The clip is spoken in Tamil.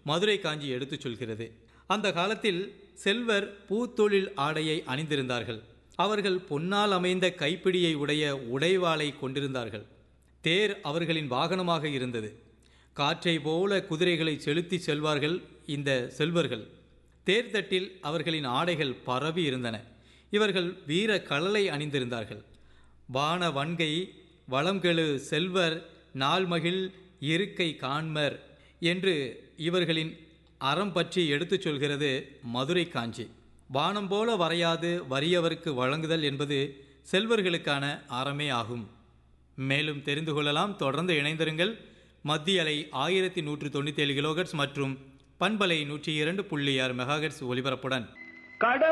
மதுரை காஞ்சி எடுத்துச் சொல்கிறது அந்த காலத்தில் செல்வர் பூத்தொழில் ஆடையை அணிந்திருந்தார்கள் அவர்கள் பொன்னால் அமைந்த கைப்பிடியை உடைய உடைவாளை கொண்டிருந்தார்கள் தேர் அவர்களின் வாகனமாக இருந்தது காற்றை போல குதிரைகளை செலுத்தி செல்வார்கள் இந்த செல்வர்கள் தேர்தட்டில் அவர்களின் ஆடைகள் பரவி இருந்தன இவர்கள் வீர கழலை அணிந்திருந்தார்கள் வான வன்கை வளம்கெழு செல்வர் நாள்மகிழ் இருக்கை காண்மர் என்று இவர்களின் அறம் பற்றி எடுத்துச் சொல்கிறது மதுரை காஞ்சி வானம் போல வரையாது வறியவருக்கு வழங்குதல் என்பது செல்வர்களுக்கான அறமே ஆகும் மேலும் தெரிந்து கொள்ளலாம் தொடர்ந்து இணைந்திருங்கள் மத்திய அலை ஆயிரத்தி நூற்று தொண்ணூற்றி ஏழு கிலோகட்ஸ் மற்றும் பண்பலை நூற்றி இரண்டு புள்ளி ஆறு மெகாஹெட்ஸ் ஒலிபரப்புடன் கட